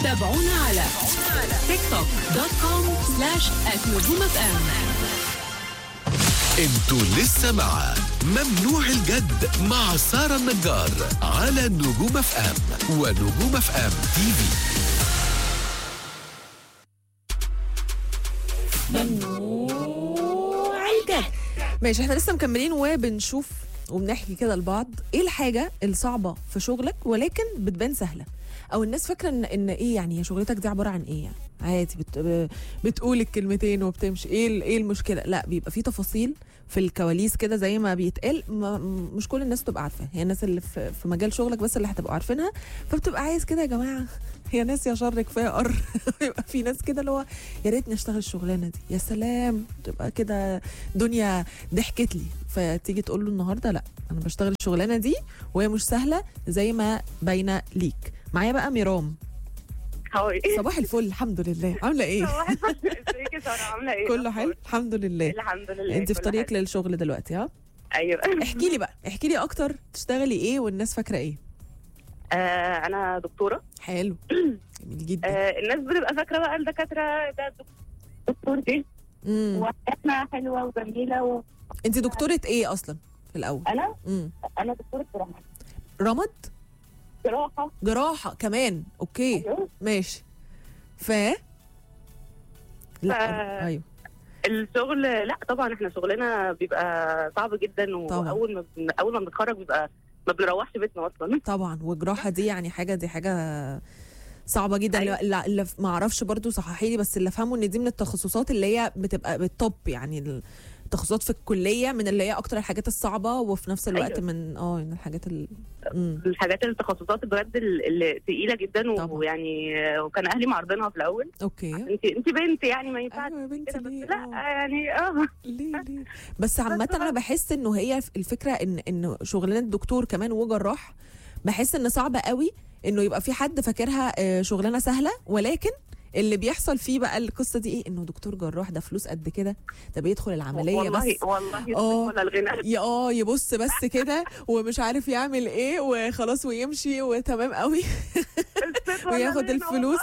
تابعونا على تيك توك دوت كوم سلاش نجوم اف ام انتوا لسه مع ممنوع الجد مع سارة النجار على نجوم اف ام ونجوم اف ام تي في ماشي احنا لسه مكملين وبنشوف وبنحكي كده لبعض ايه الحاجه الصعبه في شغلك ولكن بتبان سهله او الناس فاكره ان ان ايه يعني هي شغلتك دي عباره عن ايه يعني عادي بت ب- بتقول الكلمتين وبتمشي ايه ال- ايه المشكله لا بيبقى في تفاصيل في الكواليس كده زي ما بيتقال ما م- مش كل الناس تبقى عارفاها هي الناس اللي في, في مجال شغلك بس اللي هتبقوا عارفينها فبتبقى عايز كده يا جماعه يا ناس يا شر كفايه قر يبقى في ناس كده اللي هو يا ريت نشتغل الشغلانه دي يا سلام تبقى كده دنيا ضحكت لي فتيجي تقول له النهارده لا انا بشتغل الشغلانه دي وهي مش سهله زي ما باينه ليك معايا بقى ميرام هاي صباح الفل الحمد لله عامله ايه صباح الفل ازيك يا ساره عامله ايه كله حلو الحمد لله الحمد لله انت في كل طريقك حاجة. للشغل دلوقتي ها ايوه احكي لي بقى احكي لي اكتر تشتغلي ايه والناس فاكره ايه آه انا دكتوره حلو جميل جدا آه الناس بتبقى فاكره بقى الدكاتره ده دكتور دي امم وحياتنا حلوه وجميله و... انت دكتوره ايه اصلا في الاول انا امم انا دكتوره جراحه رمد جراحه جراحه كمان اوكي أيوة. ماشي ف لا ف- ايوه الشغل لا طبعا احنا شغلنا بيبقى صعب جدا طبعا. واول ما بن... اول ما بنتخرج بيبقى ما بنروحش بيتنا اصلا طبعا وجراحه دي يعني حاجه دي حاجه صعبه جدا أيوة. لا اللي ما اعرفش برضو صححي لي بس اللي افهمه ان دي من التخصصات اللي هي بتبقى بالتوب يعني التخصصات في الكليه من اللي هي اكتر الحاجات الصعبه وفي نفس الوقت أيوة. من اه من الحاجات ال... مم. الحاجات التخصصات بجد ال- اللي تقيله جدا طبعا. ويعني آه، وكان اهلي معارضينها في الاول اوكي انت انت بنت يعني ما ينفعش ايوه يا بنتي كده بس ليه لا آه. يعني اه ليه ليه بس عامة أنا بحس إنه هي الفكرة إن إنه شغلانة دكتور كمان وجراح بحس إن صعب قوي إنه يبقى في حد فاكرها آه، شغلانة سهلة ولكن اللي بيحصل فيه بقى القصة دي إيه إنه دكتور جراح ده فلوس قد كده ده بيدخل العملية والله بس والله آه. ولا الغنى يا اه يبص بس كده ومش عارف يعمل ايه وخلاص ويمشي وتمام قوي وياخد الفلوس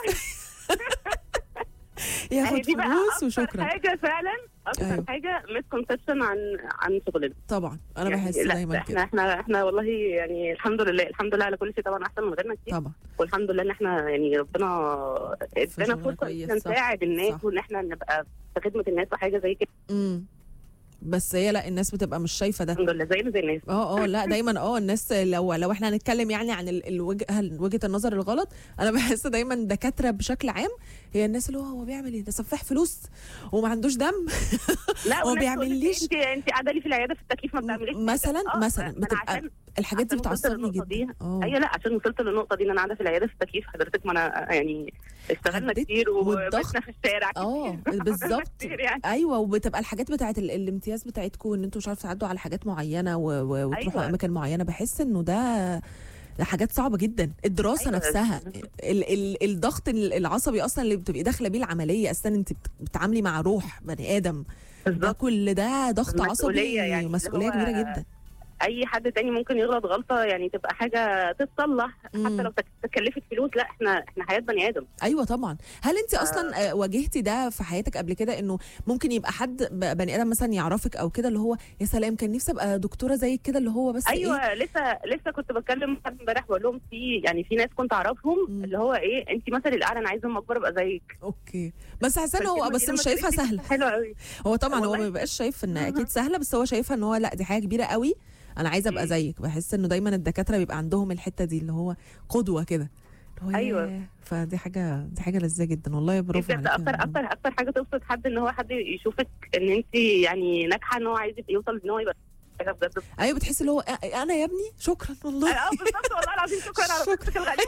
ياخد هي دي بقى فلوس أكتر وشكرا حاجه فعلا اكتر أيوة. أيوه. حاجه مسكونسبشن عن عن شغلنا طبعا انا يعني بحس لا، دايما احنا كده احنا احنا والله يعني الحمد لله الحمد لله على كل شيء طبعا احسن من غيرنا كتير طبعا والحمد لله ان احنا يعني ربنا ادانا شغلنا فرصه كويس، ان صح. نساعد الناس صح. وان احنا نبقى في خدمه الناس وحاجه زي كده امم بس هي لا الناس بتبقى مش شايفه ده الحمد لله زينا زي الناس اه اه لا دايما اه الناس لو لو احنا هنتكلم يعني عن ال- الوجهه وجهه النظر الغلط انا بحس دايما دكاتره بشكل عام هي الناس اللي هو هو بيعمل ايه ده سفاح فلوس وما عندوش دم لا هو والناس بيعمليش- تقول لك انت انت قاعده لي في العياده في التكييف ما بتعمليش حاجة. مثلا آه، مثلا أنا بتبقى عشان الحاجات دي عشان وصلت بتعصبني للنقطة دي. جدا اه ايوه لا عشان وصلت للنقطه دي ان انا قاعده في العياده في التكييف حضرتك ما انا يعني اشتغلنا عديت كتير والضغط. وبيتنا في الشارع اه كتير. بالظبط كتير يعني ايوه وبتبقى الحاجات بتاعت ال- الامتياز بتاعتكم ان انتوا مش عارفه تعدوا على حاجات معينه و... و... وتروحوا أيوة. اماكن معينه بحس انه ده ده حاجات صعبه جدا الدراسه أيوة. نفسها ال... ال... الضغط ال- العصبي اصلا اللي بتبقي داخله بيه العمليه اصلا انت بت- بتتعاملي مع روح بني ادم ده بالظبط كل ده ضغط عصبي مسؤولية يعني، مسؤوليه اللي هو كبيره جدا اي حد تاني ممكن يغلط غلطه يعني تبقى حاجه تتصلح مم. حتى لو تك- تكلفت فلوس لا احنا احنا حياه بني ادم ايوه طبعا هل انت اصلا آه، واجهتي ده في حياتك قبل كده انه ممكن يبقى حد ب- بني ادم مثلا يعرفك او كده اللي هو يا سلام كان نفسي ابقى دكتوره زيك كده اللي هو بس ايوه ايه لسه لسه كنت بتكلم مع حد امبارح بقول لهم في يعني في ناس كنت اعرفهم مم. اللي هو ايه انت مثلي الاعلى انا عايزه لما اكبر ابقى زيك اوكي بس حاسه هو فالكلمة بس دي مش لما شايفها اتقالت لي سهله حلوه قوي هو طبعا هو والله. ما بيبقاش شايف ان مهم. اكيد سهله بس هو شايفها ان هو لا دي حاجه كبيره قوي انا عايزه ابقى مم. زيك بحس انه دايما الدكاتره بيبقى عندهم الحته دي اللي هو قدوه كده اللي هو أيوة. ياه. فدي حاجه دي حاجه لذيذه جدا والله دي برافو بجد عليكي اكتر اكتر اكتر حاجه تبسط حد ان هو حد يشوفك ان انت يعني ناجحه ان هو عايز يوصل ان هو يبقى حاجه بجد ايوه بتحسي اللي هو أ- انا يا ابني شكرا والله اه بالظبط والله العظيم شكرا على شكرا. فكرتك الغاليه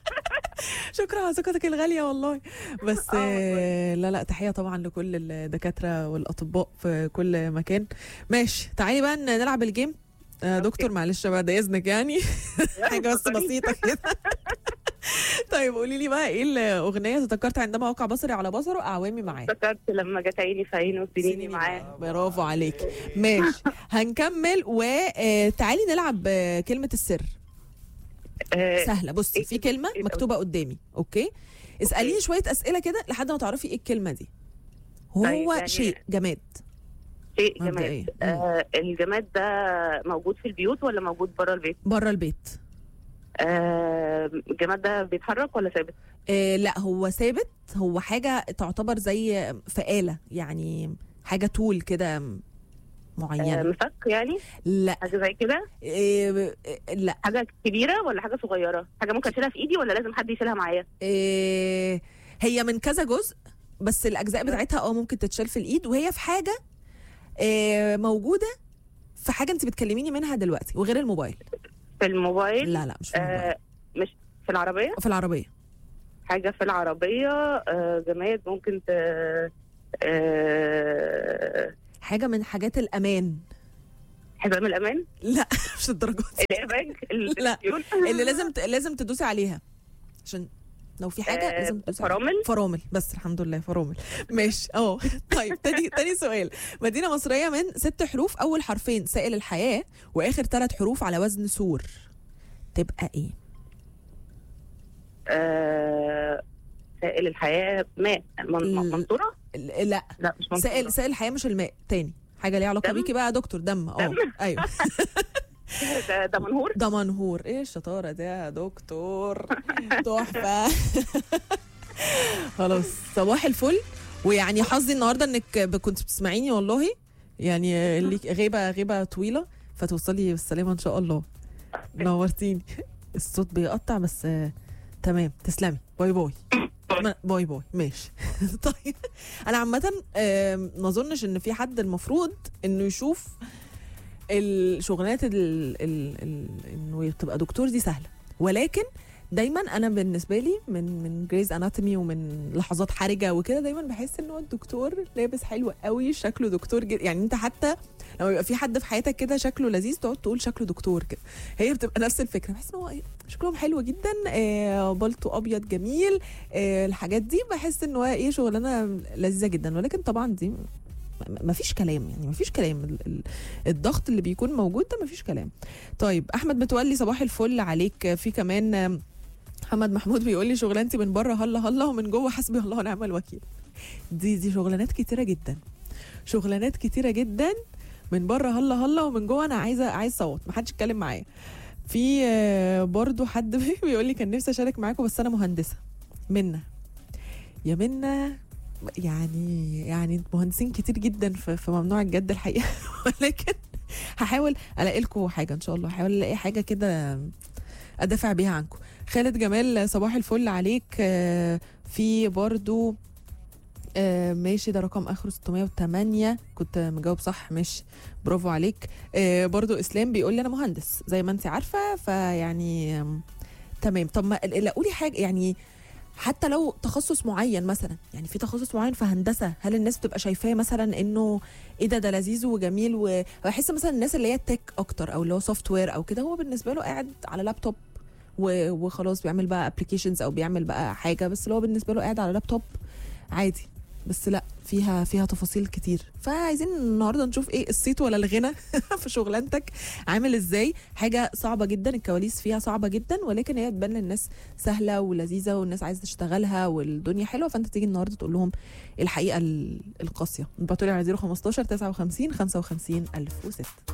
شكرا على ثقتك الغاليه والله بس آه والله. آه، لا لا تحيه طبعا لكل الدكاتره والاطباء في كل مكان ماشي تعالي بقى ن- نلعب الجيم آه، دكتور معلش بعد اذنك يعني حاجه بس بسيطه كده طيب قولي لي بقى ايه الاغنيه تذكرت عندما وقع بصري على بصره اعوامي معاه افتكرت لما جت عيني في عينه وسنيني معاه برافو عليك ماشي هنكمل وتعالي نلعب آه، كلمه السر آه، سهله بصي إيه في كده؟ كلمه إيه مكتوبه قدامي اوكي اساليني شويه اسئله كده لحد ما تعرفي ايه الكلمه دي هو طيب، يعني- شيء جماد شيء مبدئيا. جماد آه الجماد ده موجود في البيوت ولا موجود بره البيت بره البيت آه الجماد ده بيتحرك ولا ثابت آه لا هو ثابت هو حاجه تعتبر زي فآلة يعني حاجه طول كده آه معينه مفك يعني لا حاجه زي كده آه آه، لا حاجه كبيره ولا حاجه صغيره حاجه ممكن اشيلها في ايدي ولا لازم حد يشيلها معايا آه هي من كذا جزء بس الاجزاء بتاعتها اه ممكن تتشال في الايد وهي في حاجه آه موجوده في حاجه انت بتكلميني منها دلوقتي وغير الموبايل في الموبايل لا لا مش في الموبايل آه مش في العربيه في العربيه حاجه في العربيه آه جماد ممكن ت آه حاجه من حاجات الامان حزام الامان لا مش الدرجات دي. الايرباج لا. الديون. اللي لازم ت... لازم تدوسي عليها عشان لو في حاجه آه، لازم تدوسي عليها. فرامل فرامل بس الحمد لله فرامل ماشي اه طيب تاني تاني سؤال مدينه مصريه من ست حروف اول حرفين سائل الحياه واخر ثلاث حروف على وزن سور تبقى ايه آه سائل الحياه ماء من- ال- منصوره ال- لا لا مش منصوره سائل سائل الحياه مش الماء تاني حاجه ليها علاقه دم؟ بيكي بقى يا دكتور دم اه دم؟ ايوه ده, ده منهور ده منهور ايه الشطاره دي يا دكتور تحفه خلاص صباح الفل ويعني حظي النهارده انك ب- كنت بتسمعيني والله يعني ليك غيبه غيبه طويله فتوصلي بالسلامه ان شاء الله نورتيني الصوت بيقطع بس آه، تمام تسلمي باي باي ما- باي باي ماشي طيب انا عامه آم، ما اظنش ان في حد المفروض انه يشوف الشغلانات ال ال ال انه تبقى دكتور دي سهله ولكن دايما انا بالنسبه لي من من جريز اناتومي ومن لحظات حرجه وكده دايما بحس ان هو الدكتور لابس حلو قوي شكله دكتور جدا يعني انت حتى لما يبقى في حد في حياتك كده شكله لذيذ تقعد تقول شكله دكتور كده هي بتبقى نفس الفكره بحس ان هو إيه، شكلهم حلو جدا آه بلطو ابيض جميل آه الحاجات دي بحس ان هو ايه شغلانه لذيذه جدا ولكن طبعا دي ما فيش كلام يعني ما فيش كلام ال- ال- الضغط اللي بيكون موجود ده ما فيش كلام طيب احمد متولي صباح الفل عليك في كمان آم، محمد محمود بيقول لي شغلانتي من بره هلا هلا ومن جوه حسبي الله ونعم الوكيل دي دي شغلانات كتيره جدا شغلانات كتيره جدا من بره هلا هلا ومن جوه انا عايزه عايز صوت ما حدش يتكلم معايا في آه، برضو حد بيقول لي كان نفسي اشارك معاكم بس انا مهندسه منا يا منا يعني يعني مهندسين كتير جدا في, في ممنوع الجد الحقيقه ولكن هحاول الاقي لكم حاجه ان شاء الله هحاول الاقي حاجه كده ادافع بيها عنكم خالد جمال صباح الفل عليك آه، في برضو آه، ماشي ده رقم اخره 608 كنت مجاوب صح ماشي برافو عليك آه، برضو اسلام بيقول لي انا مهندس زي ما انت عارفه فيعني آم، تمام طب ما لاقوا لي حاجه يعني حتى لو تخصص معين مثلا يعني في تخصص معين في هندسه هل الناس بتبقى شايفاه مثلا انه ايه ده ده لذيذ وجميل وبحس مثلا الناس اللي هي تك اكتر او اللي هو سوفت وير او كده هو بالنسبه له قاعد على لابتوب و- وخلاص بيعمل بقى ابلكيشنز او بيعمل بقى حاجه بس اللي هو بالنسبه له قاعد على لابتوب عادي بس لا فيها فيها تفاصيل كتير فعايزين النهارده نشوف ايه الصيت ولا الغنى في شغلانتك عامل ازاي حاجه صعبه جدا الكواليس فيها صعبه جدا ولكن هي تبان للناس سهله ولذيذه والناس عايزه تشتغلها والدنيا حلوه فانت تيجي النهارده تقول لهم الحقيقه ال- القاسيه ابعتوا لي على 015 59 55 1006